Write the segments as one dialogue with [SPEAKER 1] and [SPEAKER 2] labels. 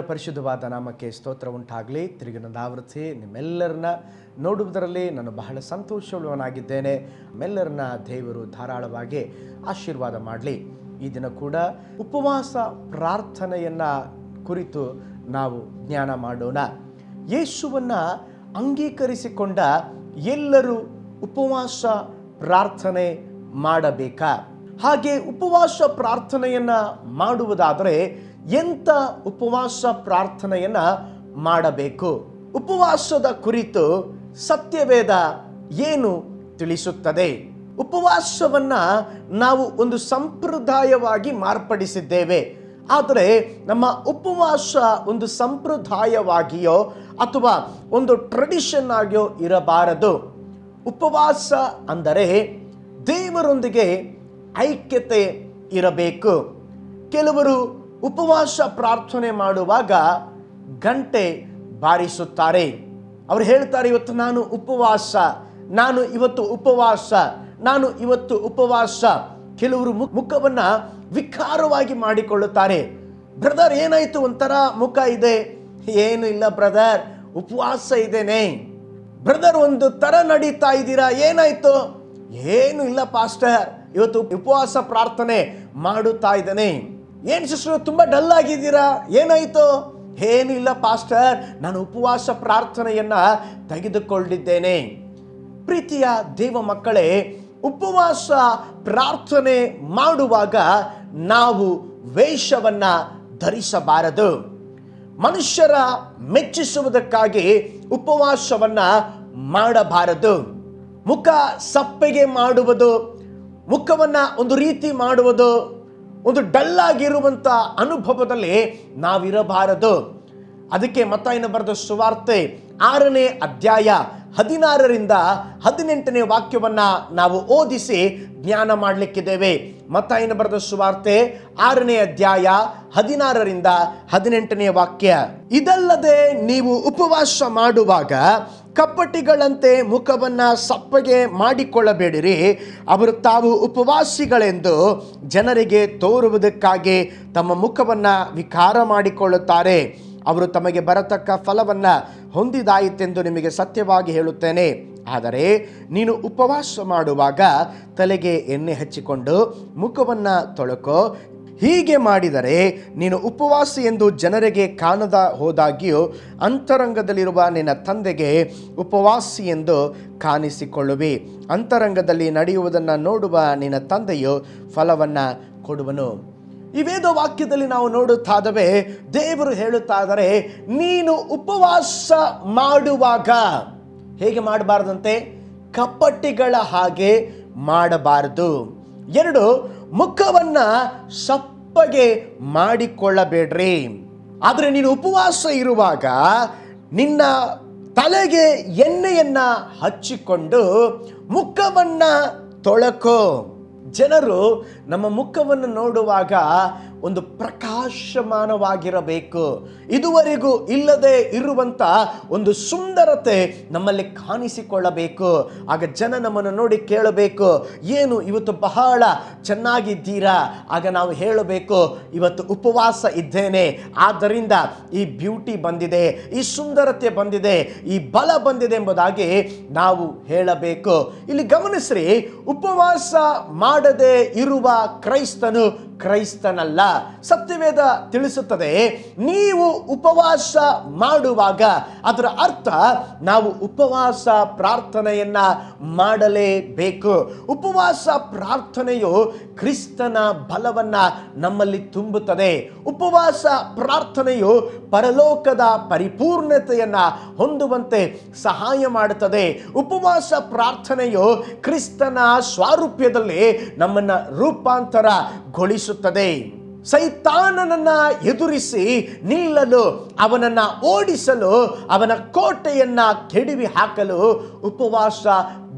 [SPEAKER 1] ಪರಿಶುದ್ಧವಾದ ನಾಮಕ್ಕೆ ಸ್ತೋತ್ರ ಉಂಟಾಗಲಿ ತಿರುಗಿ ನಂದಾವೃತ್ತಿ ನಿಮ್ಮೆಲ್ಲರನ್ನ ನೋಡುವುದರಲ್ಲಿ ನಾನು ಬಹಳ ಸಂತೋಷವುಳ್ಳವನಾಗಿದ್ದೇನೆ ನಿಮ್ಮೆಲ್ಲರನ್ನ ದೇವರು ಧಾರಾಳವಾಗಿ ಆಶೀರ್ವಾದ ಮಾಡಲಿ ಈ ದಿನ ಕೂಡ ಉಪವಾಸ ಪ್ರಾರ್ಥನೆಯನ್ನ ಕುರಿತು ನಾವು ಜ್ಞಾನ ಮಾಡೋಣ ಯೇಸುವನ್ನ ಅಂಗೀಕರಿಸಿಕೊಂಡ ಎಲ್ಲರೂ ಉಪವಾಸ ಪ್ರಾರ್ಥನೆ ಮಾಡಬೇಕಾ ಹಾಗೆ ಉಪವಾಸ ಪ್ರಾರ್ಥನೆಯನ್ನ ಮಾಡುವುದಾದರೆ ಎಂಥ ಉಪವಾಸ ಪ್ರಾರ್ಥನೆಯನ್ನ ಮಾಡಬೇಕು ಉಪವಾಸದ ಕುರಿತು ಸತ್ಯವೇದ ಏನು ತಿಳಿಸುತ್ತದೆ ಉಪವಾಸವನ್ನ ನಾವು ಒಂದು ಸಂಪ್ರದಾಯವಾಗಿ ಮಾರ್ಪಡಿಸಿದ್ದೇವೆ ಆದರೆ ನಮ್ಮ ಉಪವಾಸ ಒಂದು ಸಂಪ್ರದಾಯವಾಗಿಯೋ ಅಥವಾ ಒಂದು ಟ್ರೆಡಿಷನ್ ಆಗಿಯೋ ಇರಬಾರದು ಉಪವಾಸ ಅಂದರೆ ದೇವರೊಂದಿಗೆ ಐಕ್ಯತೆ ಇರಬೇಕು ಕೆಲವರು ಉಪವಾಸ ಪ್ರಾರ್ಥನೆ ಮಾಡುವಾಗ ಗಂಟೆ ಬಾರಿಸುತ್ತಾರೆ ಅವರು ಹೇಳ್ತಾರೆ ಇವತ್ತು ನಾನು ಉಪವಾಸ ನಾನು ಇವತ್ತು ಉಪವಾಸ ನಾನು ಇವತ್ತು ಉಪವಾಸ ಕೆಲವರು ಮು- ಮುಖವನ್ನ ವಿಕಾರವಾಗಿ ಮಾಡಿಕೊಳ್ಳುತ್ತಾರೆ ಬ್ರದರ್ ಏನಾಯ್ತು ಒಂಥರ ಮುಖ ಇದೆ ಏನು ಇಲ್ಲ ಬ್ರದರ್ ಉಪವಾಸ ಇದ್ದೇನೆ ಬ್ರದರ್ ಒಂದು ತರ ನಡೀತಾ ಇದ್ದೀರಾ ಏನಾಯ್ತು ಏನು ಇಲ್ಲ ಪಾಸ್ಟರ್ ಇವತ್ತು ಉಪವಾಸ ಪ್ರಾರ್ಥನೆ ಮಾಡುತ್ತಾ ಇದ್ದೇನೆ ಏನ್ ಸಿಸ್ಟರ್ ತುಂಬಾ ಡಲ್ ಆಗಿದ್ದೀರಾ ಏನಾಯ್ತು ಏನು ಇಲ್ಲ ಪಾಸ್ಟರ್ ನಾನು ಉಪವಾಸ ಪ್ರಾರ್ಥನೆಯನ್ನ ತೆಗೆದುಕೊಂಡಿದ್ದೇನೆ ಪ್ರೀತಿಯ ದೇವ ಮಕ್ಕಳೇ ಉಪವಾಸ ಪ್ರಾರ್ಥನೆ ಮಾಡುವಾಗ ನಾವು ವೇಷವನ್ನ ಧರಿಸಬಾರದು ಮನುಷ್ಯರ ಮೆಚ್ಚಿಸುವುದಕ್ಕಾಗಿ ಉಪವಾಸವನ್ನ ಮಾಡಬಾರದು ಮುಖ ಸಪ್ಪಗೆ ಮಾಡುವುದು ಮುಖವನ್ನ ಒಂದು ರೀತಿ ಮಾಡುವುದು ಒಂದು ಡಲ್ ಆಗಿರುವಂತ ಅನುಭವದಲ್ಲಿ ನಾವಿರಬಾರದು ಅದಕ್ಕೆ ಮತ್ತಾಯನ ಬರೆದ ಸುವಾರ್ತೆ ಆರನೇ ಅಧ್ಯಾಯ ಹದಿನಾರರಿಂದ ಹದಿನೆಂಟನೇ ವಾಕ್ಯವನ್ನ ನಾವು ಓದಿಸಿ ಜ್ಞಾನ ಮಾಡಲಿಕ್ಕಿದ್ದೇವೆ ಮತ್ತಾಯನ ಬರೆದ ಸುವಾರ್ತೆ ಆರನೇ ಅಧ್ಯಾಯ ಹದಿನಾರರಿಂದ ಹದಿನೆಂಟನೇ ವಾಕ್ಯ ಇದಲ್ಲದೆ ನೀವು ಉಪವಾಸ ಮಾಡುವಾಗ ಕಪ್ಪಟಿಗಳಂತೆ ಮುಖವನ್ನ ಸಪ್ಪಗೆ ಮಾಡಿಕೊಳ್ಳಬೇಡಿರಿ ಅವರು ತಾವು ಉಪವಾಸಿಗಳೆಂದು ಜನರಿಗೆ ತೋರುವುದಕ್ಕಾಗಿ ತಮ್ಮ ಮುಖವನ್ನ ವಿಕಾರ ಮಾಡಿಕೊಳ್ಳುತ್ತಾರೆ ಅವರು ತಮಗೆ ಬರತಕ್ಕ ಫಲವನ್ನ ಹೊಂದಿದಾಯಿತೆಂದು ನಿಮಗೆ ಸತ್ಯವಾಗಿ ಹೇಳುತ್ತೇನೆ ಆದರೆ ನೀನು ಉಪವಾಸ ಮಾಡುವಾಗ ತಲೆಗೆ ಎಣ್ಣೆ ಹಚ್ಚಿಕೊಂಡು ಮುಖವನ್ನ ತೊಳಕೋ ಹೀಗೆ ಮಾಡಿದರೆ ನೀನು ಉಪವಾಸ ಎಂದು ಜನರಿಗೆ ಕಾಣದ ಹೋದಾಗ್ಯೂ ಅಂತರಂಗದಲ್ಲಿರುವ ನಿನ್ನ ತಂದೆಗೆ ಉಪವಾಸಿ ಎಂದು ಕಾಣಿಸಿಕೊಳ್ಳುವಿ ಅಂತರಂಗದಲ್ಲಿ ನಡೆಯುವುದನ್ನು ನೋಡುವ ನಿನ್ನ ತಂದೆಯು ಫಲವನ್ನು ಕೊಡುವನು ಈ ವೇದ ವಾಕ್ಯದಲ್ಲಿ ನಾವು ನೋಡುತ್ತಾದವೆ ದೇವರು ಹೇಳುತ್ತಾ ಇದ್ದಾರೆ ನೀನು ಉಪವಾಸ ಮಾಡುವಾಗ ಹೇಗೆ ಮಾಡಬಾರ್ದಂತೆ ಕಪಟಿಗಳ ಹಾಗೆ ಮಾಡಬಾರದು ಎರಡು ಮುಖವನ್ನ ಸಪ್ಪಗೆ ಮಾಡಿಕೊಳ್ಳಬೇಡ್ರಿ ಆದರೆ ನೀನು ಉಪವಾಸ ಇರುವಾಗ ನಿನ್ನ ತಲೆಗೆ ಎಣ್ಣೆಯನ್ನ ಹಚ್ಚಿಕೊಂಡು ಮುಖವನ್ನ ತೊಳಕೋ ಜನರು ನಮ್ಮ ಮುಖವನ್ನು ನೋಡುವಾಗ ಒಂದು ಪ್ರಕಾಶಮಾನವಾಗಿರಬೇಕು ಇದುವರೆಗೂ ಇಲ್ಲದೆ ಇರುವಂತ ಒಂದು ಸುಂದರತೆ ನಮ್ಮಲ್ಲಿ ಕಾಣಿಸಿಕೊಳ್ಳಬೇಕು ಆಗ ಜನ ನಮ್ಮನ್ನು ನೋಡಿ ಕೇಳಬೇಕು ಏನು ಇವತ್ತು ಬಹಳ ಚೆನ್ನಾಗಿದ್ದೀರಾ ಆಗ ನಾವು ಹೇಳಬೇಕು ಇವತ್ತು ಉಪವಾಸ ಇದ್ದೇನೆ ಆದ್ದರಿಂದ ಈ ಬ್ಯೂಟಿ ಬಂದಿದೆ ಈ ಸುಂದರತೆ ಬಂದಿದೆ ಈ ಬಲ ಬಂದಿದೆ ಎಂಬುದಾಗಿ ನಾವು ಹೇಳಬೇಕು ಇಲ್ಲಿ ಗಮನಿಸ್ರಿ ಉಪವಾಸ ಮಾಡದೆ ಇರುವ ಕ್ರೈಸ್ತನು ಕ್ರೈಸ್ತನಲ್ಲ ಸತ್ಯವೇದ ತಿಳಿಸುತ್ತದೆ ನೀವು ಉಪವಾಸ ಮಾಡುವಾಗ ಅದರ ಅರ್ಥ ನಾವು ಉಪವಾಸ ಪ್ರಾರ್ಥನೆಯನ್ನ ಮಾಡಲೇಬೇಕು ಉಪವಾಸ ಪ್ರಾರ್ಥನೆಯು ಕ್ರಿಸ್ತನ ಬಲವನ್ನ ನಮ್ಮಲ್ಲಿ ತುಂಬುತ್ತದೆ ಉಪವಾಸ ಪ್ರಾರ್ಥನೆಯು ಪರಲೋಕದ ಪರಿಪೂರ್ಣತೆಯನ್ನ ಹೊಂದುವಂತೆ ಸಹಾಯ ಮಾಡುತ್ತದೆ ಉಪವಾಸ ಪ್ರಾರ್ಥನೆಯು ಕ್ರಿಸ್ತನ ಸ್ವಾರೂಪ್ಯದಲ್ಲಿ ನಮ್ಮನ್ನ ರೂಪಾಂತರಗೊಳಿಸುತ್ತದೆ ಸೈತಾನನನ್ನ ಎದುರಿಸಿ ನಿಲ್ಲಲು ಅವನನ್ನ ಓಡಿಸಲು ಅವನ ಕೋಟೆಯನ್ನ ಕೆಡವಿ ಹಾಕಲು ಉಪವಾಸ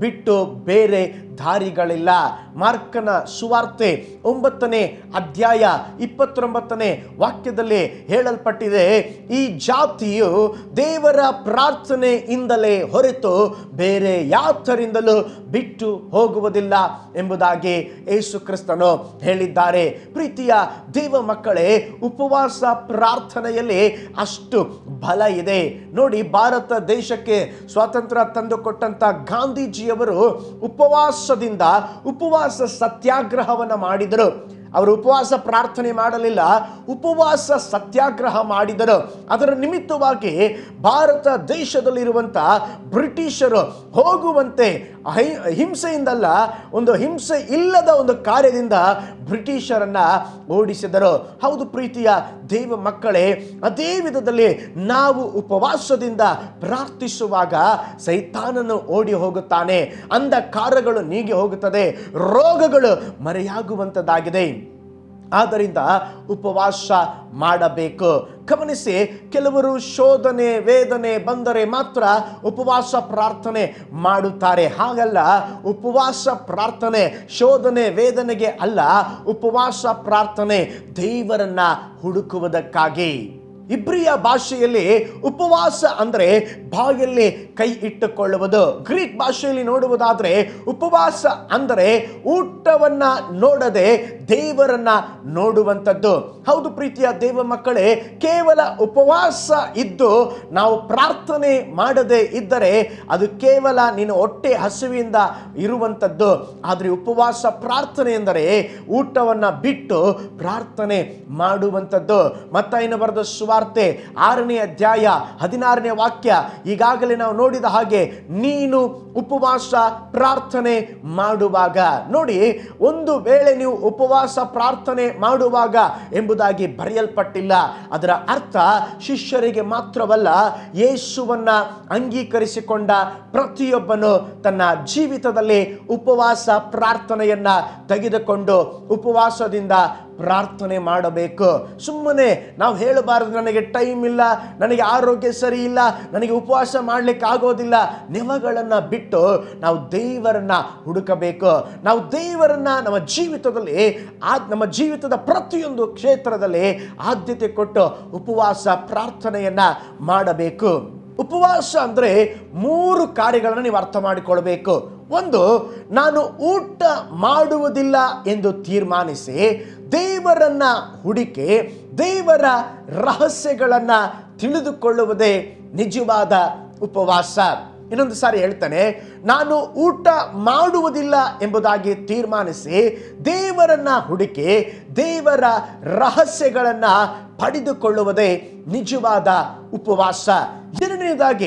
[SPEAKER 1] ಬಿಟ್ಟು ಬೇರೆ ದಾರಿಗಳಿಲ್ಲ ಮಾರ್ಕನ ಸುವಾರ್ತೆ ಒಂಬತ್ತನೇ ಅಧ್ಯಾಯ ಇಪ್ಪತ್ತೊಂಬತ್ತನೇ ವಾಕ್ಯದಲ್ಲಿ ಹೇಳಲ್ಪಟ್ಟಿದೆ ಈ ಜಾತಿಯು ದೇವರ ಪ್ರಾರ್ಥನೆಯಿಂದಲೇ ಹೊರತು ಬೇರೆ ಯಾತರಿಂದಲೂ ಬಿಟ್ಟು ಹೋಗುವುದಿಲ್ಲ ಎಂಬುದಾಗಿ ಯೇಸು ಕ್ರಿಸ್ತನು ಹೇಳಿದ್ದಾರೆ ಪ್ರೀತಿಯ ದೇವ ಮಕ್ಕಳೇ ಉಪವಾಸ ಪ್ರಾರ್ಥನೆಯಲ್ಲಿ ಅಷ್ಟು ಬಲ ಇದೆ ನೋಡಿ ಭಾರತ ದೇಶಕ್ಕೆ ಸ್ವಾತಂತ್ರ್ಯ ತಂದುಕೊಟ್ಟಂತ ಗಾಂಧೀಜಿಯವರು ಉಪವಾಸದಿಂದ ಉಪವಾಸ ಸತ್ಯಾಗ್ರಹವನ್ನು ಮಾಡಿದರು ಅವರು ಉಪವಾಸ ಪ್ರಾರ್ಥನೆ ಮಾಡಲಿಲ್ಲ ಉಪವಾಸ ಸತ್ಯಾಗ್ರಹ ಮಾಡಿದರು ಅದರ ನಿಮಿತ್ತವಾಗಿ ಭಾರತ ದೇಶದಲ್ಲಿರುವಂಥ ಬ್ರಿಟಿಷರು ಹೋಗುವಂತೆ ಅಹಿ- ಹಿಂಸೆಯಿಂದಲ್ಲ ಒಂದು ಹಿಂಸೆ ಇಲ್ಲದ ಒಂದು ಕಾರ್ಯದಿಂದ ಬ್ರಿಟಿಷರನ್ನ ಓಡಿಸಿದರು ಹೌದು ಪ್ರೀತಿಯ ದೇವ ಮಕ್ಕಳೇ ಅದೇ ವಿಧದಲ್ಲಿ ನಾವು ಉಪವಾಸದಿಂದ ಪ್ರಾರ್ಥಿಸುವಾಗ ಸೈತಾನನು ಓಡಿ ಹೋಗುತ್ತಾನೆ ಅಂಧಕಾರಗಳು ನೀಗಿ ಹೋಗುತ್ತದೆ ರೋಗಗಳು ಮರೆಯಾಗುವಂಥದ್ದಾಗಿದೆ ಆದ್ದರಿಂದ ಉಪವಾಸ ಮಾಡಬೇಕು ಗಮನಿಸಿ ಕೆಲವರು ಶೋಧನೆ ವೇದನೆ ಬಂದರೆ ಮಾತ್ರ ಉಪವಾಸ ಪ್ರಾರ್ಥನೆ ಮಾಡುತ್ತಾರೆ ಹಾಗಲ್ಲ ಉಪವಾಸ ಪ್ರಾರ್ಥನೆ ಶೋಧನೆ ವೇದನೆಗೆ ಅಲ್ಲ ಉಪವಾಸ ಪ್ರಾರ್ಥನೆ ದೇವರನ್ನ ಹುಡುಕುವುದಕ್ಕಾಗಿ ಇಬ್ರಿಯ ಭಾಷೆಯಲ್ಲಿ ಉಪವಾಸ ಅಂದರೆ ಬಾಯಲ್ಲಿ ಕೈ ಇಟ್ಟುಕೊಳ್ಳುವುದು ಗ್ರೀಕ್ ಭಾಷೆಯಲ್ಲಿ ನೋಡುವುದಾದ್ರೆ ಉಪವಾಸ ಅಂದರೆ ಊಟವನ್ನ ನೋಡದೆ ದೇವರನ್ನ ನೋಡುವಂಥದ್ದು ಹೌದು ಪ್ರೀತಿಯ ದೇವ ಮಕ್ಕಳೇ ಕೇವಲ ಉಪವಾಸ ಇದ್ದು ನಾವು ಪ್ರಾರ್ಥನೆ ಮಾಡದೆ ಇದ್ದರೆ ಅದು ಕೇವಲ ನೀನು ಹೊಟ್ಟೆ ಹಸುವಿಂದ ಇರುವಂಥದ್ದು ಆದರೆ ಉಪವಾಸ ಪ್ರಾರ್ಥನೆ ಎಂದರೆ ಊಟವನ್ನ ಬಿಟ್ಟು ಪ್ರಾರ್ಥನೆ ಮಾಡುವಂಥದ್ದು ಮತ್ತಾಯಿನ ಬರೆದ ಸುವಾರ್ತೆ ಆರನೇ ಅಧ್ಯಾಯ ಹದಿನಾರನೇ ವಾಕ್ಯ ಈಗಾಗಲೇ ನಾವು ನೋಡಿದ ಹಾಗೆ ನೀನು ಉಪವಾಸ ಪ್ರಾರ್ಥನೆ ಮಾಡುವಾಗ ನೋಡಿ ಒಂದು ವೇಳೆ ನೀವು ಉಪವಾಸ ಪ್ರಾರ್ಥನೆ ಮಾಡುವಾಗ ಎಂಬುದಾಗಿ ಬರೆಯಲ್ಪಟ್ಟಿಲ್ಲ ಅದರ ಅರ್ಥ ಶಿಷ್ಯರಿಗೆ ಮಾತ್ರವಲ್ಲ ಯೇಸುವನ್ನ ಅಂಗೀಕರಿಸಿಕೊಂಡ ಪ್ರತಿಯೊಬ್ಬನು ತನ್ನ ಜೀವಿತದಲ್ಲಿ ಉಪವಾಸ ಪ್ರಾರ್ಥನೆಯನ್ನ ತೆಗೆದುಕೊಂಡು ಉಪವಾಸದಿಂದ ಪ್ರಾರ್ಥನೆ ಮಾಡಬೇಕು ಸುಮ್ಮನೆ ನಾವು ಹೇಳಬಾರದು ನನಗೆ ಟೈಮ್ ಇಲ್ಲ ನನಗೆ ಆರೋಗ್ಯ ಸರಿ ಇಲ್ಲ ನನಗೆ ಉಪವಾಸ ಮಾಡಲಿಕ್ಕೆ ಆಗೋದಿಲ್ಲ ನೆವಗಳನ್ನು ಬಿಟ್ಟು ನಾವು ದೇವರನ್ನ ಹುಡುಕಬೇಕು ನಾವು ದೇವರನ್ನ ನಮ್ಮ ಜೀವಿತದಲ್ಲಿ ಆ ನಮ್ಮ ಜೀವಿತದ ಪ್ರತಿಯೊಂದು ಕ್ಷೇತ್ರದಲ್ಲಿ ಆದ್ಯತೆ ಕೊಟ್ಟು ಉಪವಾಸ ಪ್ರಾರ್ಥನೆಯನ್ನ ಮಾಡಬೇಕು ಉಪವಾಸ ಅಂದರೆ ಮೂರು ಕಾರ್ಯಗಳನ್ನು ನೀವು ಅರ್ಥ ಮಾಡಿಕೊಳ್ಬೇಕು ಒಂದು ನಾನು ಊಟ ಮಾಡುವುದಿಲ್ಲ ಎಂದು ತೀರ್ಮಾನಿಸಿ ದೇವರನ್ನ ಹುಡುಕಿ ದೇವರ ರಹಸ್ಯಗಳನ್ನು ತಿಳಿದುಕೊಳ್ಳುವುದೇ ನಿಜವಾದ ಉಪವಾಸ ಇನ್ನೊಂದು ಸಾರಿ ಹೇಳ್ತಾನೆ ನಾನು ಊಟ ಮಾಡುವುದಿಲ್ಲ ಎಂಬುದಾಗಿ ತೀರ್ಮಾನಿಸಿ ದೇವರನ್ನ ಹುಡುಕಿ ದೇವರ ರಹಸ್ಯಗಳನ್ನ ಪಡೆದುಕೊಳ್ಳುವುದೇ ನಿಜವಾದ ಉಪವಾಸ ಎರಡನೇದಾಗಿ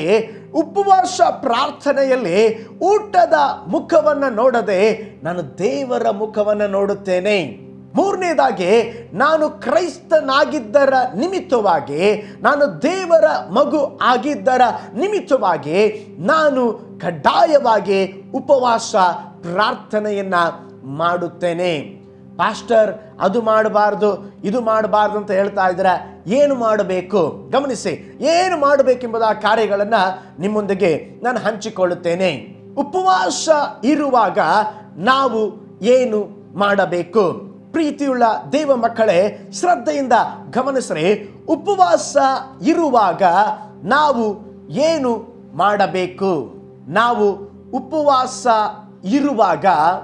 [SPEAKER 1] ಉಪವಾಸ ಪ್ರಾರ್ಥನೆಯಲ್ಲಿ ಊಟದ ಮುಖವನ್ನು ನೋಡದೆ ನಾನು ದೇವರ ಮುಖವನ್ನು ನೋಡುತ್ತೇನೆ ಮೂರನೇದಾಗಿ ನಾನು ಕ್ರೈಸ್ತನಾಗಿದ್ದರ ನಿಮಿತ್ತವಾಗಿ ನಾನು ದೇವರ ಮಗು ಆಗಿದ್ದರ ನಿಮಿತ್ತವಾಗಿ ನಾನು ಕಡ್ಡಾಯವಾಗಿ ಉಪವಾಸ ಪ್ರಾರ್ಥನೆಯನ್ನ ಮಾಡುತ್ತೇನೆ ಪಾಸ್ಟರ್ ಅದು ಮಾಡಬಾರ್ದು ಇದು ಮಾಡಬಾರ್ದು ಅಂತ ಹೇಳ್ತಾ ಇದ್ದಾರೆ ಏನು ಮಾಡಬೇಕು ಗಮನಿಸಿ ಏನು ಮಾಡಬೇಕೆಂಬುದ ಕಾರ್ಯಗಳನ್ನು ನಿಮ್ಮೊಂದಿಗೆ ನಾನು ಹಂಚಿಕೊಳ್ಳುತ್ತೇನೆ ಉಪವಾಸ ಇರುವಾಗ ನಾವು ಏನು ಮಾಡಬೇಕು ಪ್ರೀತಿಯುಳ್ಳ ದೇವ ಮಕ್ಕಳೇ ಶ್ರದ್ಧೆಯಿಂದ ಗಮನಿಸ್ರಿ ಉಪವಾಸ ಇರುವಾಗ ನಾವು ಏನು ಮಾಡಬೇಕು ನಾವು ಉಪವಾಸ ಇರುವಾಗ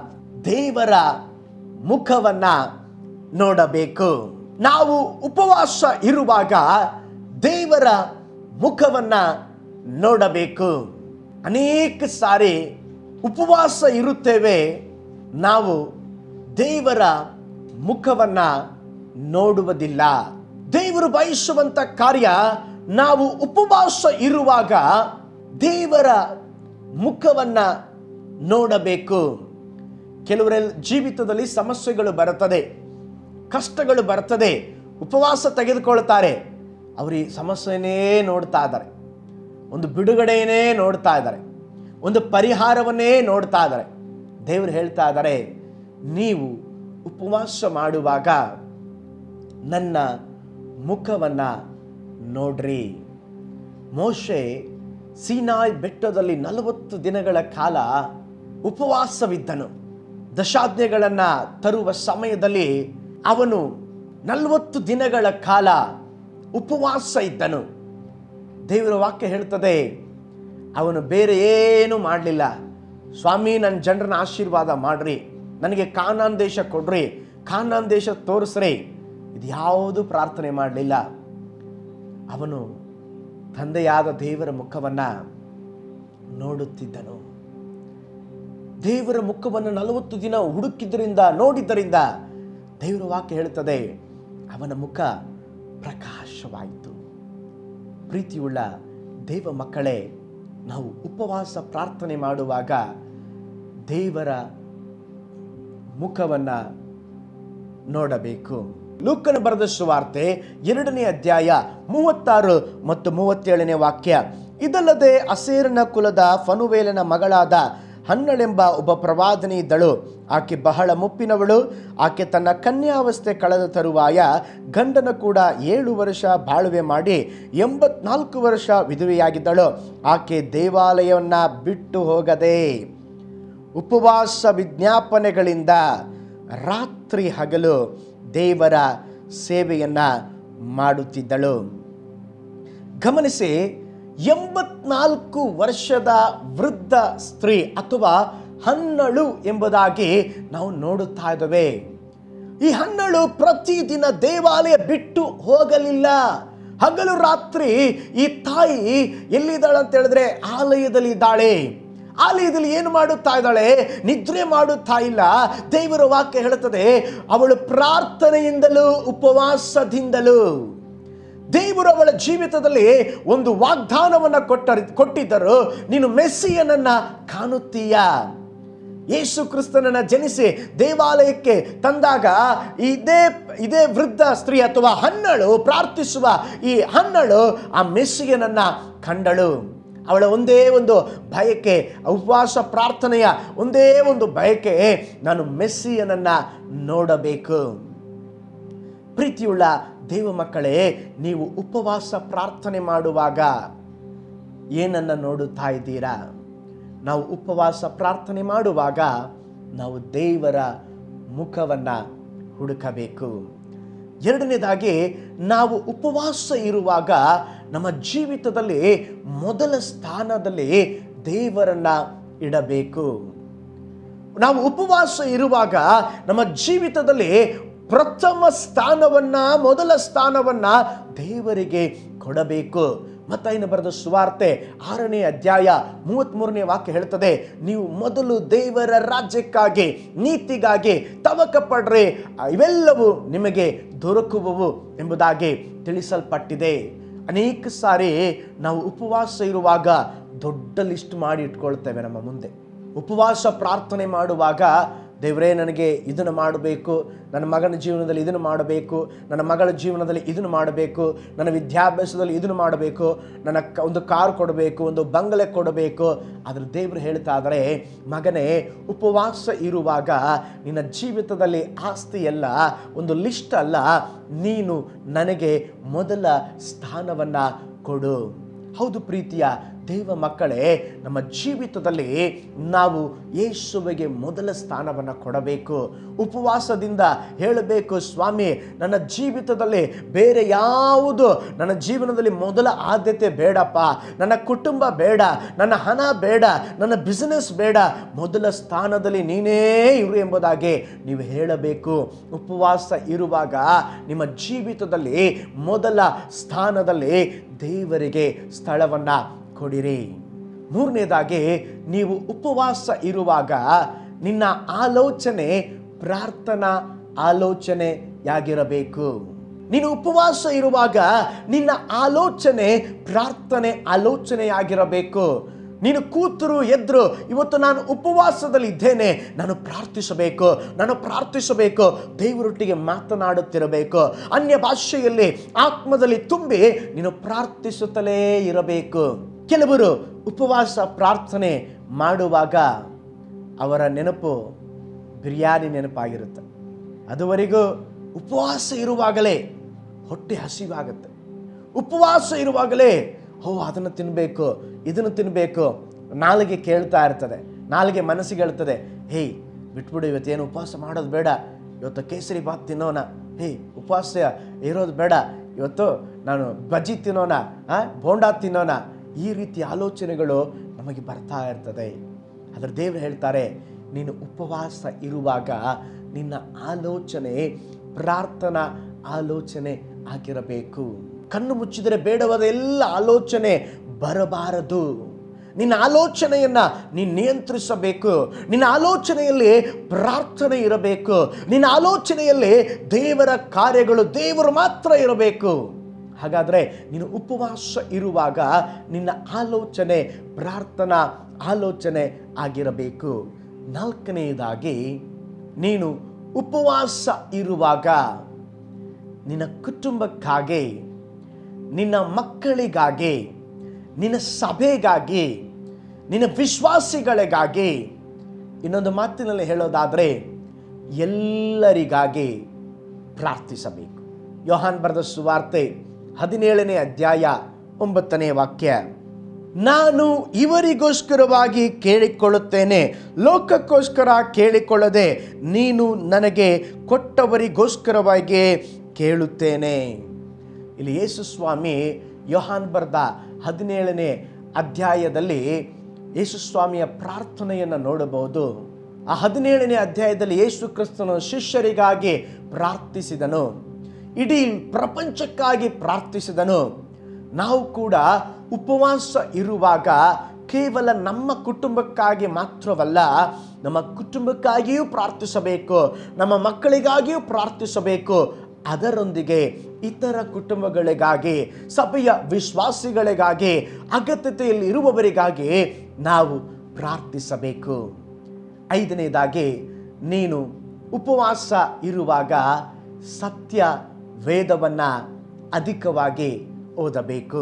[SPEAKER 1] ದೇವರ ಮುಖವನ್ನ ನೋಡಬೇಕು ನಾವು ಉಪವಾಸ ಇರುವಾಗ ದೇವರ ಮುಖವನ್ನ ನೋಡಬೇಕು ಅನೇಕ ಸಾರಿ ಉಪವಾಸ ಇರುತ್ತೇವೆ ನಾವು ದೇವರ ಮುಖವನ್ನ ನೋಡುವುದಿಲ್ಲ ದೇವರು ಬಯಸುವಂತ ಕಾರ್ಯ ನಾವು ಉಪವಾಸ ಇರುವಾಗ ದೇವರ ಮುಖವನ್ನ ನೋಡಬೇಕು ಕೆಲವರ ಜೀವಿತದಲ್ಲಿ ಸಮಸ್ಯೆಗಳು ಬರುತ್ತದೆ ಕಷ್ಟಗಳು ಬರ್ತದೆ ಉಪವಾಸ ತೆಗೆದುಕೊಳ್ತಾರೆ ಅವರು ಈ ಸಮಸ್ಯೆನೇ ನೋಡ್ತಾ ಇದ್ದಾರೆ ಒಂದು ಬಿಡುಗಡೆಯೇ ನೋಡ್ತಾ ಇದ್ದಾರೆ ಒಂದು ಪರಿಹಾರವನ್ನೇ ನೋಡ್ತಾ ಇದ್ದಾರೆ ದೇವರು ಹೇಳ್ತಾ ಇದ್ದಾರೆ ನೀವು ಉಪವಾಸ ಮಾಡುವಾಗ ನನ್ನ ಮುಖವನ್ನು ನೋಡ್ರಿ ಮೋಶೆ ಸೀನಾಯ್ ಬೆಟ್ಟದಲ್ಲಿ ನಲವತ್ತು ದಿನಗಳ ಕಾಲ ಉಪವಾಸವಿದ್ದನು ದಶಾಜ್ಞೆಗಳನ್ನು ತರುವ ಸಮಯದಲ್ಲಿ ಅವನು ನಲವತ್ತು ದಿನಗಳ ಕಾಲ ಉಪವಾಸ ಇದ್ದನು ದೇವರ ವಾಕ್ಯ ಹೇಳ್ತದೆ ಅವನು ಬೇರೆ ಏನು ಮಾಡಲಿಲ್ಲ ಸ್ವಾಮಿ ನನ್ನ ಜನರನ್ನ ಆಶೀರ್ವಾದ ಮಾಡ್ರಿ ನನಗೆ ಕಾನಾನ್ ದೇಶ ಕೊಡ್ರಿ ಕಾನಾನ್ ದೇಶ ತೋರಿಸ್ರಿ ಇದು ಯಾವುದು ಪ್ರಾರ್ಥನೆ ಮಾಡಲಿಲ್ಲ ಅವನು ತಂದೆಯಾದ ದೇವರ ಮುಖವನ್ನು ನೋಡುತ್ತಿದ್ದನು ದೇವರ ಮುಖವನ್ನು ನಲವತ್ತು ದಿನ ಹುಡುಕಿದ್ದರಿಂದ ನೋಡಿದ್ದರಿಂದ ದೇವರ ವಾಕ್ಯ ಹೇಳುತ್ತದೆ ಅವನ ಮುಖ ಪ್ರಕಾಶವಾಯಿತು ಪ್ರೀತಿಯುಳ್ಳ ದೇವ ಮಕ್ಕಳೇ ನಾವು ಉಪವಾಸ ಪ್ರಾರ್ಥನೆ ಮಾಡುವಾಗ ದೇವರ ಮುಖವನ್ನು ನೋಡಬೇಕು ಲೂಕನ ಬರೆದ ಸುವಾರ್ತೆ ಎರಡನೇ ಅಧ್ಯಾಯ ಮೂವತ್ತಾರು ಮತ್ತು ಮೂವತ್ತೇಳನೇ ವಾಕ್ಯ ಇದಲ್ಲದೆ ಅಸೇರನ ಕುಲದ ಫನುವೇಲನ ಮಗಳಾದ ಹನ್ನಳೆಂಬ ಒಬ್ಬ ಪ್ರವಾದನೆ ಇದ್ದಳು ಆಕೆ ಬಹಳ ಮುಪ್ಪಿನವಳು ಆಕೆ ತನ್ನ ಕನ್ಯಾವಸ್ಥೆ ಕಳೆದ ತರುವಾಯ ಗಂಡನ ಕೂಡ ಏಳು ವರ್ಷ ಬಾಳುವೆ ಮಾಡಿ ಎಂಬತ್ನಾಲ್ಕು ವರ್ಷ ವಿಧವೆಯಾಗಿದ್ದಳು ಆಕೆ ದೇವಾಲಯವನ್ನ ಬಿಟ್ಟು ಹೋಗದೆ ಉಪವಾಸ ವಿಜ್ಞಾಪನೆಗಳಿಂದ ರಾತ್ರಿ ಹಗಲು ದೇವರ ಸೇವೆಯನ್ನ ಮಾಡುತ್ತಿದ್ದಳು ಗಮನಿಸಿ ಎಂಬತ್ನಾಲ್ಕು ವರ್ಷದ ವೃದ್ಧ ಸ್ತ್ರೀ ಅಥವಾ ಹನ್ನಳು ಎಂಬುದಾಗಿ ನಾವು ನೋಡುತ್ತಾ ಇದ್ದೇವೆ ಈ ಹನ್ನಳು ಪ್ರತಿದಿನ ದೇವಾಲಯ ಬಿಟ್ಟು ಹೋಗಲಿಲ್ಲ ಹಗಲು ರಾತ್ರಿ ಈ ತಾಯಿ ಎಲ್ಲಿದ್ದಾಳೆ ಅಂತ ಹೇಳಿದ್ರೆ ಆಲಯದಲ್ಲಿ ಇದ್ದಾಳೆ ಆಲಯದಲ್ಲಿ ಏನು ಮಾಡುತ್ತಾ ಇದ್ದಾಳೆ ನಿದ್ರೆ ಮಾಡುತ್ತಾ ಇಲ್ಲ ದೇವರ ವಾಕ್ಯ ಹೇಳುತ್ತದೆ ಅವಳು ಪ್ರಾರ್ಥನೆಯಿಂದಲೂ ಉಪವಾಸದಿಂದಲೂ ದೇವರು ಅವಳ ಜೀವಿತದಲ್ಲಿ ಒಂದು ವಾಗ್ದಾನವನ್ನು ಕೊಟ್ಟ ಕೊಟ್ಟಿದ್ದರು ನೀನು ಮೆಸ್ಸಿಯನನ್ನ ಕಾಣುತ್ತೀಯ ಯೇಸು ಕ್ರಿಸ್ತನನ್ನ ಜನಿಸಿ ದೇವಾಲಯಕ್ಕೆ ತಂದಾಗ ಇದೇ ಇದೇ ವೃದ್ಧ ಸ್ತ್ರೀ ಅಥವಾ ಹನ್ನಳು ಪ್ರಾರ್ಥಿಸುವ ಈ ಹನ್ನಳು ಆ ಮೆಸ್ಸಿಯನನ್ನ ಕಂಡಳು ಅವಳ ಒಂದೇ ಒಂದು ಬಯಕೆ ಉಪವಾಸ ಪ್ರಾರ್ಥನೆಯ ಒಂದೇ ಒಂದು ಬಯಕೆ ನಾನು ಮೆಸ್ಸಿಯನನ್ನ ನೋಡಬೇಕು ಪ್ರೀತಿಯುಳ್ಳ ದೇವ ಮಕ್ಕಳೇ ನೀವು ಉಪವಾಸ ಪ್ರಾರ್ಥನೆ ಮಾಡುವಾಗ ಏನನ್ನ ನೋಡುತ್ತಾ ಇದ್ದೀರಾ ನಾವು ಉಪವಾಸ ಪ್ರಾರ್ಥನೆ ಮಾಡುವಾಗ ನಾವು ದೇವರ ಮುಖವನ್ನ ಹುಡುಕಬೇಕು ಎರಡನೇದಾಗಿ ನಾವು ಉಪವಾಸ ಇರುವಾಗ ನಮ್ಮ ಜೀವಿತದಲ್ಲಿ ಮೊದಲ ಸ್ಥಾನದಲ್ಲಿ ದೇವರನ್ನ ಇಡಬೇಕು ನಾವು ಉಪವಾಸ ಇರುವಾಗ ನಮ್ಮ ಜೀವಿತದಲ್ಲಿ ಪ್ರಥಮ ಸ್ಥಾನವನ್ನ ಮೊದಲ ಸ್ಥಾನವನ್ನ ದೇವರಿಗೆ ಕೊಡಬೇಕು ಮತ್ತಾಯಿನ ಬರೆದ ಸುವಾರ್ತೆ ಆರನೇ ಅಧ್ಯಾಯ ಮೂವತ್ತ್ಮೂರನೇ ವಾಕ್ಯ ಹೇಳ್ತದೆ ನೀವು ಮೊದಲು ದೇವರ ರಾಜ್ಯಕ್ಕಾಗಿ ನೀತಿಗಾಗಿ ತವಕ ಪಡ್ರಿ ಇವೆಲ್ಲವೂ ನಿಮಗೆ ದೊರಕುವವು ಎಂಬುದಾಗಿ ತಿಳಿಸಲ್ಪಟ್ಟಿದೆ ಅನೇಕ ಸಾರಿ ನಾವು ಉಪವಾಸ ಇರುವಾಗ ದೊಡ್ಡ ಲಿಸ್ಟ್ ಮಾಡಿ ಇಟ್ಕೊಳ್ತೇವೆ ನಮ್ಮ ಮುಂದೆ ಉಪವಾಸ ಪ್ರಾರ್ಥನೆ ಮಾಡುವಾಗ ದೇವರೇ ನನಗೆ ಇದನ್ನು ಮಾಡಬೇಕು ನನ್ನ ಮಗನ ಜೀವನದಲ್ಲಿ ಇದನ್ನು ಮಾಡಬೇಕು ನನ್ನ ಮಗಳ ಜೀವನದಲ್ಲಿ ಇದನ್ನು ಮಾಡಬೇಕು ನನ್ನ ವಿದ್ಯಾಭ್ಯಾಸದಲ್ಲಿ ಇದನ್ನು ಮಾಡಬೇಕು ನನ್ನ ಕ- ಒಂದು ಕಾರ್ ಕೊಡಬೇಕು ಒಂದು ಬಂಗಲೆ ಕೊಡಬೇಕು ಆದರೆ ದೇವರು ಹೇಳ್ತಾ ಇದ್ದಾರೆ ಮಗನೇ ಉಪವಾಸ ಇರುವಾಗ ನಿನ್ನ ಜೀವಿತದಲ್ಲಿ ಆಸ್ತಿ ಎಲ್ಲ ಒಂದು ಲಿಸ್ಟ್ ಅಲ್ಲ ನೀನು ನನಗೆ ಮೊದಲ ಸ್ಥಾನವನ್ನು ಕೊಡು ಹೌದು ಪ್ರೀತಿಯ ದೇವ ಮಕ್ಕಳೇ ನಮ್ಮ ಜೀವಿತದಲ್ಲಿ ನಾವು ಯೇಸುವಿಗೆ ಮೊದಲ ಸ್ಥಾನವನ್ನು ಕೊಡಬೇಕು ಉಪವಾಸದಿಂದ ಹೇಳಬೇಕು ಸ್ವಾಮಿ ನನ್ನ ಜೀವಿತದಲ್ಲಿ ಬೇರೆ ಯಾವುದು ನನ್ನ ಜೀವನದಲ್ಲಿ ಮೊದಲ ಆದ್ಯತೆ ಬೇಡಪ್ಪ ನನ್ನ ಕುಟುಂಬ ಬೇಡ ನನ್ನ ಹಣ ಬೇಡ ನನ್ನ ಬಿಸಿನೆಸ್ ಬೇಡ ಮೊದಲ ಸ್ಥಾನದಲ್ಲಿ ನೀನೇ ಇರು ಎಂಬುದಾಗಿ ನೀವು ಹೇಳಬೇಕು ಉಪವಾಸ ಇರುವಾಗ ನಿಮ್ಮ ಜೀವಿತದಲ್ಲಿ ಮೊದಲ ಸ್ಥಾನದಲ್ಲಿ ದೇವರಿಗೆ ಸ್ಥಳವನ್ನ ಕೊಡಿರಿ ಮೂರನೇದಾಗಿ ನೀವು ಉಪವಾಸ ಇರುವಾಗ ನಿನ್ನ ಆಲೋಚನೆ ಪ್ರಾರ್ಥನಾ ಆಲೋಚನೆಯಾಗಿರಬೇಕು ನೀನು ಉಪವಾಸ ಇರುವಾಗ ನಿನ್ನ ಆಲೋಚನೆ ಪ್ರಾರ್ಥನೆ ಆಲೋಚನೆಯಾಗಿರಬೇಕು ನೀನು ಕೂತರು ಎದ್ರು ಇವತ್ತು ನಾನು ಉಪವಾಸದಲ್ಲಿ ಇದ್ದೇನೆ ನಾನು ಪ್ರಾರ್ಥಿಸಬೇಕು ನಾನು ಪ್ರಾರ್ಥಿಸಬೇಕು ದೇವರೊಟ್ಟಿಗೆ ಮಾತನಾಡುತ್ತಿರಬೇಕು ಅನ್ಯ ಭಾಷೆಯಲ್ಲಿ ಆತ್ಮದಲ್ಲಿ ತುಂಬಿ ನೀನು ಪ್ರಾರ್ಥಿಸುತ್ತಲೇ ಇರಬೇಕು ಕೆಲವರು ಉಪವಾಸ ಪ್ರಾರ್ಥನೆ ಮಾಡುವಾಗ ಅವರ ನೆನಪು ಬಿರಿಯಾನಿ ನೆನಪಾಗಿರುತ್ತೆ ಅದುವರೆಗೂ ಉಪವಾಸ ಇರುವಾಗಲೇ ಹೊಟ್ಟೆ ಹಸಿವಾಗುತ್ತೆ ಉಪವಾಸ ಇರುವಾಗಲೇ ಓ ಅದನ್ನು ತಿನ್ನಬೇಕು ಇದನ್ನು ತಿನ್ನಬೇಕು ನಾಲಿಗೆ ಕೇಳ್ತಾ ಇರ್ತದೆ ನಾಲ್ಗೆ ಮನಸ್ಸಿಗೆ ಹೇಳ್ತದೆ ಹೇಯ್ ಬಿಟ್ಬಿಡು ಇವತ್ತೇನು ಉಪವಾಸ ಮಾಡೋದು ಬೇಡ ಇವತ್ತು ಕೇಸರಿ ಬಾತ್ ತಿನ್ನೋಣ ಹೇ ಉಪವಾಸ ಇರೋದು ಬೇಡ ಇವತ್ತು ನಾನು ಬಜ್ಜಿ ತಿನ್ನೋಣ ಆ, ಬೋಂಡಾ ತಿನ್ನೋಣ ಈ ರೀತಿ ಆಲೋಚನೆಗಳು ನಮಗೆ ಬರ್ತಾ ಇರ್ತದೆ ಅದರ ದೇವರು ಹೇಳ್ತಾರೆ ನೀನು ಉಪವಾಸ ಇರುವಾಗ ನಿನ್ನ ಆಲೋಚನೆ ಪ್ರಾರ್ಥನಾ ಆಲೋಚನೆ ಆಗಿರಬೇಕು ಕಣ್ಣು ಮುಚ್ಚಿದರೆ ಬೇಡವಾದ ಎಲ್ಲ ಆಲೋಚನೆ ಬರಬಾರದು ನಿನ್ನ ಆಲೋಚನೆಯನ್ನ ನೀನು ನಿಯಂತ್ರಿಸಬೇಕು ನಿನ್ನ ಆಲೋಚನೆಯಲ್ಲಿ ಪ್ರಾರ್ಥನೆ ಇರಬೇಕು ನಿನ್ನ ಆಲೋಚನೆಯಲ್ಲಿ ದೇವರ ಕಾರ್ಯಗಳು ದೇವರು ಮಾತ್ರ ಇರಬೇಕು ಹಾಗಾದರೆ ನೀನು ಉಪವಾಸ ಇರುವಾಗ ನಿನ್ನ ಆಲೋಚನೆ ಪ್ರಾರ್ಥನಾ ಆಲೋಚನೆ ಆಗಿರಬೇಕು ನಾಲ್ಕನೆಯದಾಗಿ ನೀನು ಉಪವಾಸ ಇರುವಾಗ ನಿನ್ನ ಕುಟುಂಬಕ್ಕಾಗಿ ನಿನ್ನ ಮಕ್ಕಳಿಗಾಗಿ ನಿನ್ನ ಸಭೆಗಾಗಿ ನಿನ್ನ ವಿಶ್ವಾಸಿಗಳಿಗಾಗಿ ಇನ್ನೊಂದು ಮಾತಿನಲ್ಲಿ ಹೇಳೋದಾದರೆ ಎಲ್ಲರಿಗಾಗಿ ಪ್ರಾರ್ಥಿಸಬೇಕು ಯೋಹಾನ್ ಬರೆದ ಸುವಾರ್ತೆ ಹದಿನೇಳನೇ ಅಧ್ಯಾಯ ಒಂಬತ್ತನೇ ವಾಕ್ಯ ನಾನು ಇವರಿಗೋಸ್ಕರವಾಗಿ ಕೇಳಿಕೊಳ್ಳುತ್ತೇನೆ ಲೋಕಕ್ಕೋಸ್ಕರ ಕೇಳಿಕೊಳ್ಳದೆ ನೀನು ನನಗೆ ಕೊಟ್ಟವರಿಗೋಸ್ಕರವಾಗಿ ಕೇಳುತ್ತೇನೆ ಇಲ್ಲಿ ಯೇಸು ಸ್ವಾಮಿ ಯೋಹಾನ್ ಬರ್ದ ಹದಿನೇಳನೇ ಅಧ್ಯಾಯದಲ್ಲಿ ಯೇಸು ಸ್ವಾಮಿಯ ಪ್ರಾರ್ಥನೆಯನ್ನು ನೋಡಬಹುದು ಆ ಹದಿನೇಳನೇ ಅಧ್ಯಾಯದಲ್ಲಿ ಯೇಸು ಕ್ರಿಸ್ತನು ಶಿಷ್ಯರಿಗಾಗಿ ಪ್ರಾರ್ಥಿಸಿದನು ಇಡೀ ಪ್ರಪಂಚಕ್ಕಾಗಿ ಪ್ರಾರ್ಥಿಸಿದನು ನಾವು ಕೂಡ ಉಪವಾಸ ಇರುವಾಗ ಕೇವಲ ನಮ್ಮ ಕುಟುಂಬಕ್ಕಾಗಿ ಮಾತ್ರವಲ್ಲ ನಮ್ಮ ಕುಟುಂಬಕ್ಕಾಗಿಯೂ ಪ್ರಾರ್ಥಿಸಬೇಕು ನಮ್ಮ ಮಕ್ಕಳಿಗಾಗಿಯೂ ಪ್ರಾರ್ಥಿಸಬೇಕು ಅದರೊಂದಿಗೆ ಇತರ ಕುಟುಂಬಗಳಿಗಾಗಿ ಸಭೆಯ ವಿಶ್ವಾಸಿಗಳಿಗಾಗಿ ಅಗತ್ಯತೆಯಲ್ಲಿ ಇರುವವರಿಗಾಗಿ ನಾವು ಪ್ರಾರ್ಥಿಸಬೇಕು ಐದನೇದಾಗಿ ನೀನು ಉಪವಾಸ ಇರುವಾಗ ಸತ್ಯ ವೇದವನ್ನು ಅಧಿಕವಾಗಿ ಓದಬೇಕು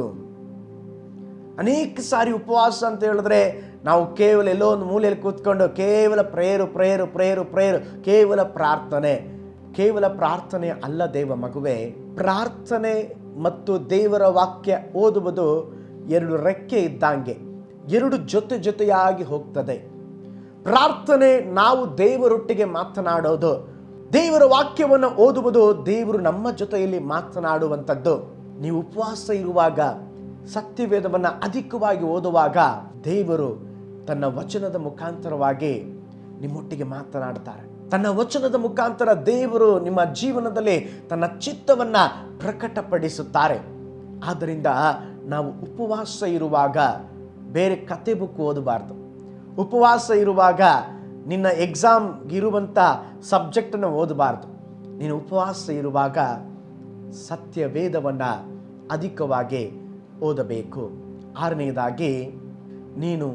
[SPEAKER 1] ಅನೇಕ ಸಾರಿ ಉಪವಾಸ ಅಂತ ಹೇಳಿದ್ರೆ ನಾವು ಕೇವಲ ಎಲ್ಲೋ ಒಂದು ಮೂಲೆಯಲ್ಲಿ ಕೂತ್ಕೊಂಡು ಕೇವಲ ಪ್ರೇಯರು ಪ್ರೇಯರು ಪ್ರೇಯರು ಪ್ರೇಯರು ಕೇವಲ ಪ್ರಾರ್ಥನೆ ಕೇವಲ ಪ್ರಾರ್ಥನೆ ಅಲ್ಲ ದೇವ ಮಗುವೆ ಪ್ರಾರ್ಥನೆ ಮತ್ತು ದೇವರ ವಾಕ್ಯ ಓದುವುದು ಎರಡು ರೆಕ್ಕೆ ಇದ್ದಂಗೆ ಎರಡು ಜೊತೆ ಜೊತೆಯಾಗಿ ಹೋಗ್ತದೆ ಪ್ರಾರ್ಥನೆ ನಾವು ದೇವರೊಟ್ಟಿಗೆ ಮಾತನಾಡೋದು ದೇವರ ವಾಕ್ಯವನ್ನು ಓದುವುದು ದೇವರು ನಮ್ಮ ಜೊತೆಯಲ್ಲಿ ಮಾತನಾಡುವಂಥದ್ದು ನೀವು ಉಪವಾಸ ಇರುವಾಗ ಸತ್ಯವೇದವನ್ನು ಅಧಿಕವಾಗಿ ಓದುವಾಗ ದೇವರು ತನ್ನ ವಚನದ ಮುಖಾಂತರವಾಗಿ ನಿಮ್ಮೊಟ್ಟಿಗೆ ಮಾತನಾಡ್ತಾರೆ ತನ್ನ ವಚನದ ಮುಖಾಂತರ ದೇವರು ನಿಮ್ಮ ಜೀವನದಲ್ಲಿ ತನ್ನ ಚಿತ್ತವನ್ನ ಪ್ರಕಟಪಡಿಸುತ್ತಾರೆ ಆದ್ದರಿಂದ ನಾವು ಉಪವಾಸ ಇರುವಾಗ ಬೇರೆ ಕತೆ ಬುಕ್ ಓದಬಾರ್ದು ಉಪವಾಸ ಇರುವಾಗ ನಿನ್ನ ಎಕ್ಸಾಮ್ ಇರುವಂಥ ಸಬ್ಜೆಕ್ಟನ್ನು ಓದಬಾರ್ದು ನೀನು ಉಪವಾಸ ಇರುವಾಗ ಸತ್ಯ ವೇದವನ್ನು ಅಧಿಕವಾಗಿ ಓದಬೇಕು ಆರನೆಯದಾಗಿ ನೀನು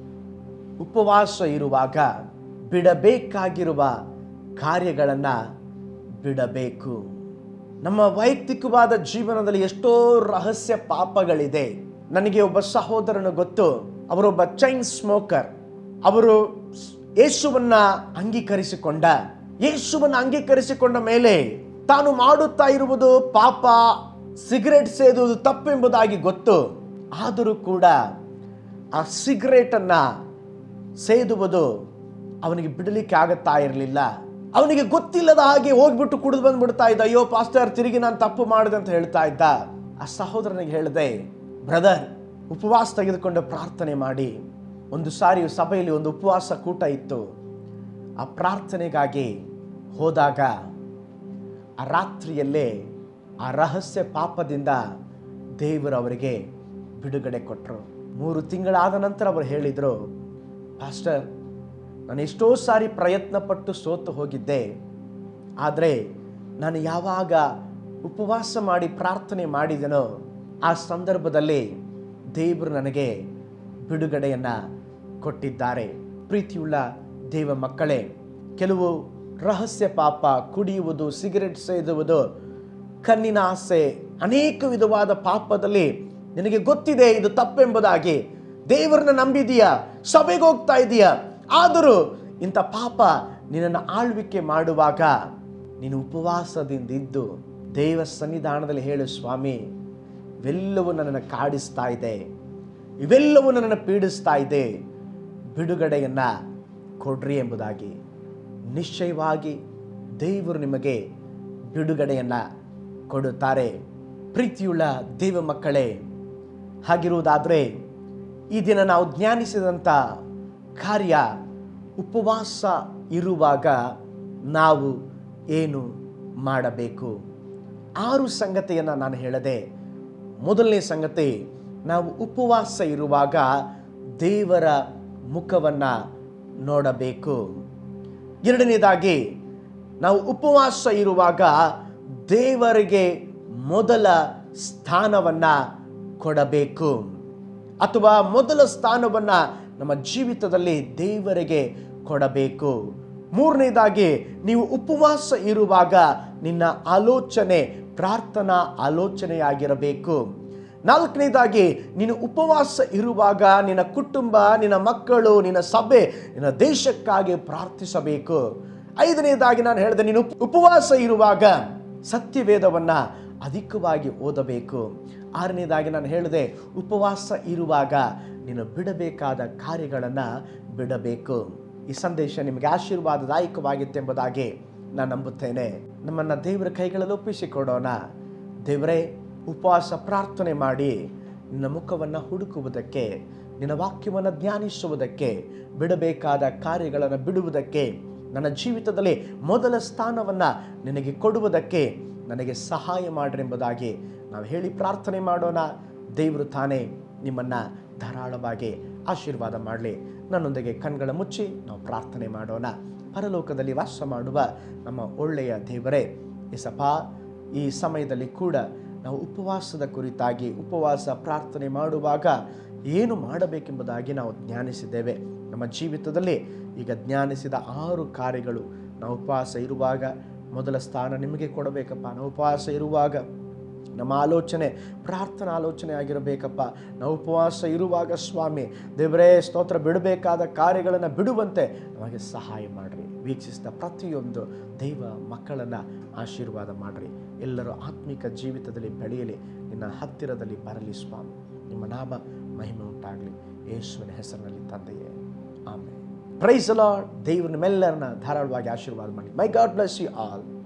[SPEAKER 1] ಉಪವಾಸ ಇರುವಾಗ ಬಿಡಬೇಕಾಗಿರುವ ಕಾರ್ಯಗಳನ್ನು ಬಿಡಬೇಕು ನಮ್ಮ ವೈಯಕ್ತಿಕವಾದ ಜೀವನದಲ್ಲಿ ಎಷ್ಟೋ ರಹಸ್ಯ ಪಾಪಗಳಿದೆ ನನಗೆ ಒಬ್ಬ ಸಹೋದರನು ಗೊತ್ತು ಅವರೊಬ್ಬ ಚೈನ್ ಸ್ಮೋಕರ್ ಅವರು ಯೇಸುವನ್ನ ಅಂಗೀಕರಿಸಿಕೊಂಡ ಯೇಸುವನ್ನ ಅಂಗೀಕರಿಸಿಕೊಂಡ ಮೇಲೆ ತಾನು ಮಾಡುತ್ತಾ ಇರುವುದು ಪಾಪ ಸಿಗರೆಟ್ ಸೇದುವುದು ತಪ್ಪೆಂಬುದಾಗಿ ಗೊತ್ತು ಆದರೂ ಕೂಡ ಆ ಸಿಗರೇಟನ್ನು ಸೇದುವುದು ಅವನಿಗೆ ಬಿಡಲಿಕ್ಕೆ ಆಗುತ್ತಾ ಇರಲಿಲ್ಲ ಅವನಿಗೆ ಗೊತ್ತಿಲ್ಲದ ಹಾಗೆ ಹೋಗ್ಬಿಟ್ಟು ಕುಡಿದು ಬಂದ್ಬಿಡ್ತಾ ಇದ್ದ ಅಯ್ಯೋ ಪಾಸ್ಟರ್ ತಿರುಗಿ ನಾನು ತಪ್ಪು ಮಾಡಿದೆ ಅಂತ ಹೇಳ್ತಾ ಇದ್ದ ಆ ಸಹೋದರನಿಗೆ ಹೇಳಿದೆ ಬ್ರದರ್ ಉಪವಾಸ ತೆಗೆದುಕೊಂಡು ಪ್ರಾರ್ಥನೆ ಮಾಡಿ ಒಂದು ಸಾರಿ ಸಭೆಯಲ್ಲಿ ಒಂದು ಉಪವಾಸ ಕೂಟ ಇತ್ತು ಆ ಪ್ರಾರ್ಥನೆಗಾಗಿ ಹೋದಾಗ ಆ ರಾತ್ರಿಯಲ್ಲೇ ಆ ರಹಸ್ಯ ಪಾಪದಿಂದ ದೇವರು ಅವರಿಗೆ ಬಿಡುಗಡೆ ಕೊಟ್ಟರು ಮೂರು ತಿಂಗಳಾದ ನಂತರ ಅವರು ಹೇಳಿದರು ಪಾಸ್ಟರ್ ನಾನು ಎಷ್ಟೋ ಸಾರಿ ಪ್ರಯತ್ನ ಪಟ್ಟು ಸೋತು ಹೋಗಿದ್ದೆ ಆದರೆ ನಾನು ಯಾವಾಗ ಉಪವಾಸ ಮಾಡಿ ಪ್ರಾರ್ಥನೆ ಮಾಡಿದೆನೋ ಆ ಸಂದರ್ಭದಲ್ಲಿ ದೇವರು ನನಗೆ ಬಿಡುಗಡೆಯನ್ನು ಕೊಟ್ಟಿದ್ದಾರೆ ಪ್ರೀತಿಯುಳ್ಳ ದೇವ ಮಕ್ಕಳೇ ಕೆಲವು ರಹಸ್ಯ ಪಾಪ ಕುಡಿಯುವುದು ಸಿಗರೆಟ್ ಸೇದುವುದು ಕಣ್ಣಿನ ಆಸೆ ಅನೇಕ ವಿಧವಾದ ಪಾಪದಲ್ಲಿ ನಿನಗೆ ಗೊತ್ತಿದೆ ಇದು ತಪ್ಪೆಂಬುದಾಗಿ ದೇವರನ್ನ ನಂಬಿದೀಯ ಸಭೆಗೆ ಹೋಗ್ತಾ ಇದೀಯ ಆದರೂ ಇಂಥ ಪಾಪ ನಿನ್ನನ್ನು ಆಳ್ವಿಕೆ ಮಾಡುವಾಗ ನೀನು ಉಪವಾಸದಿಂದ ಇದ್ದು ದೇವ ಸನ್ನಿಧಾನದಲ್ಲಿ ಹೇಳು ಸ್ವಾಮಿ ಇವೆಲ್ಲವೂ ನನ್ನನ್ನು ಕಾಡಿಸ್ತಾ ಇದೆ ಇವೆಲ್ಲವೂ ನನ್ನನ್ನು ಪೀಡಿಸ್ತಾ ಇದೆ ಬಿಡುಗಡೆಯನ್ನು ಕೊಡ್ರಿ ಎಂಬುದಾಗಿ ನಿಶ್ಚಯವಾಗಿ ದೇವರು ನಿಮಗೆ ಬಿಡುಗಡೆಯನ್ನು ಕೊಡುತ್ತಾರೆ ಪ್ರೀತಿಯುಳ್ಳ ದೇವ ಮಕ್ಕಳೇ ಹಾಗಿರುವುದಾದರೆ ಈ ದಿನ ನಾವು ಜ್ಞಾನಿಸಿದಂಥ ಕಾರ್ಯ ಉಪವಾಸ ಇರುವಾಗ ನಾವು ಏನು ಮಾಡಬೇಕು ಆರು ಸಂಗತಿಯನ್ನು ನಾನು ಹೇಳದೆ ಮೊದಲನೇ ಸಂಗತಿ ನಾವು ಉಪವಾಸ ಇರುವಾಗ ದೇವರ ಮುಖವನ್ನು ನೋಡಬೇಕು ಎರಡನೇದಾಗಿ ನಾವು ಉಪವಾಸ ಇರುವಾಗ ದೇವರಿಗೆ ಮೊದಲ ಸ್ಥಾನವನ್ನು ಕೊಡಬೇಕು ಅಥವಾ ಮೊದಲ ಸ್ಥಾನವನ್ನು ನಮ್ಮ ಜೀವಿತದಲ್ಲಿ ದೇವರಿಗೆ ಕೊಡಬೇಕು ಮೂರನೇದಾಗಿ ನೀವು ಉಪವಾಸ ಇರುವಾಗ ನಿನ್ನ ಆಲೋಚನೆ ಪ್ರಾರ್ಥನಾ ಆಲೋಚನೆಯಾಗಿರಬೇಕು ನಾಲ್ಕನೇದಾಗಿ ನೀನು ಉಪವಾಸ ಇರುವಾಗ ನಿನ್ನ ಕುಟುಂಬ ನಿನ್ನ ಮಕ್ಕಳು ನಿನ್ನ ಸಭೆ ನಿನ್ನ ದೇಶಕ್ಕಾಗಿ ಪ್ರಾರ್ಥಿಸಬೇಕು ಐದನೇದಾಗಿ ನಾನು ಹೇಳಿದೆ ನೀನು ಉಪವಾಸ ಇರುವಾಗ ಸತ್ಯವೇದವನ್ನು ಅಧಿಕವಾಗಿ ಓದಬೇಕು ಆರನೇದಾಗಿ ನಾನು ಹೇಳಿದೆ ಉಪವಾಸ ಇರುವಾಗ ನೀನು ಬಿಡಬೇಕಾದ ಕಾರ್ಯಗಳನ್ನು ಬಿಡಬೇಕು ಈ ಸಂದೇಶ ನಿಮಗೆ ಆಶೀರ್ವಾದದಾಯಕವಾಗಿತ್ತೆಂಬುದಾಗಿ ನಾನು ನಂಬುತ್ತೇನೆ ನಮ್ಮನ್ನು ದೇವರ ಕೈಗಳಲ್ಲಿ ಒಪ್ಪಿಸಿಕೊಡೋಣ ದೇವರೇ ಉಪವಾಸ ಪ್ರಾರ್ಥನೆ ಮಾಡಿ ನಿನ್ನ ಮುಖವನ್ನು ಹುಡುಕುವುದಕ್ಕೆ ನಿನ್ನ ವಾಕ್ಯವನ್ನು ಧ್ಯಾನಿಸುವುದಕ್ಕೆ ಬಿಡಬೇಕಾದ ಕಾರ್ಯಗಳನ್ನು ಬಿಡುವುದಕ್ಕೆ ನನ್ನ ಜೀವಿತದಲ್ಲಿ ಮೊದಲ ಸ್ಥಾನವನ್ನು ನಿನಗೆ ಕೊಡುವುದಕ್ಕೆ ನನಗೆ ಸಹಾಯ ಮಾಡ್ರಿ ಎಂಬುದಾಗಿ ನಾವು ಹೇಳಿ ಪ್ರಾರ್ಥನೆ ಮಾಡೋಣ ದೇವರು ತಾನೇ ನಿಮ್ಮನ್ನು ಧಾರಾಳವಾಗಿ ಆಶೀರ್ವಾದ ಮಾಡಲಿ ನನ್ನೊಂದಿಗೆ ಕಣ್ಗಳ ಮುಚ್ಚಿ ನಾವು ಪ್ರಾರ್ಥನೆ ಮಾಡೋಣ ಪರಲೋಕದಲ್ಲಿ ವಾಸ ಮಾಡುವ ನಮ್ಮ ಒಳ್ಳೆಯ ದೇವರೇ ಎಸಪ್ಪ ಈ ಸಮಯದಲ್ಲಿ ಕೂಡ ನಾವು ಉಪವಾಸದ ಕುರಿತಾಗಿ ಉಪವಾಸ ಪ್ರಾರ್ಥನೆ ಮಾಡುವಾಗ ಏನು ಮಾಡಬೇಕೆಂಬುದಾಗಿ ನಾವು ಜ್ಞಾನಿಸಿದ್ದೇವೆ ನಮ್ಮ ಜೀವಿತದಲ್ಲಿ ಈಗ ಜ್ಞಾನಿಸಿದ ಆರು ಕಾರ್ಯಗಳು ನಾವು ಉಪವಾಸ ಇರುವಾಗ ಮೊದಲ ಸ್ಥಾನ ನಿಮಗೆ ಕೊಡಬೇಕಪ್ಪ ನಾವು ಉಪವಾಸ ಇರುವಾಗ ನಮ್ಮ ಆಲೋಚನೆ ಪ್ರಾರ್ಥನಾ ಆಲೋಚನೆ ಆಗಿರಬೇಕಪ್ಪ ನಾವು ಉಪವಾಸ ಇರುವಾಗ ಸ್ವಾಮಿ ದೇವರೇ ಸ್ತೋತ್ರ ಬಿಡಬೇಕಾದ ಕಾರ್ಯಗಳನ್ನು ಬಿಡುವಂತೆ ನಮಗೆ ಸಹಾಯ ಮಾಡಿರಿ ವೀಕ್ಷಿಸಿದ ಪ್ರತಿಯೊಂದು ದೈವ ಮಕ್ಕಳನ್ನು ಆಶೀರ್ವಾದ ಮಾಡಿರಿ ಎಲ್ಲರೂ ಆತ್ಮಿಕ ಜೀವಿತದಲ್ಲಿ ಬೆಳೆಯಲಿ ನಿನ್ನ ಹತ್ತಿರದಲ್ಲಿ ಬರಲಿ ಸ್ವಾಮಿ ನಿಮ್ಮ ನಾಮ ಮಹಿಮೆ ಉಂಟಾಗಲಿ ಯೇಸುವಿನ ಹೆಸರಿನಲ್ಲಿ ತಂದೆಯೇ ಆಮೇಲೆ ಪ್ರೈಸ್ ಲಾರ್ಡ್ ದೇವರು ನಿಮ್ಮೆಲ್ಲರನ್ನ ಧಾರಾಳವಾಗಿ ಆಶೀರ್ವಾದ ಮಾಡಿ my God bless you all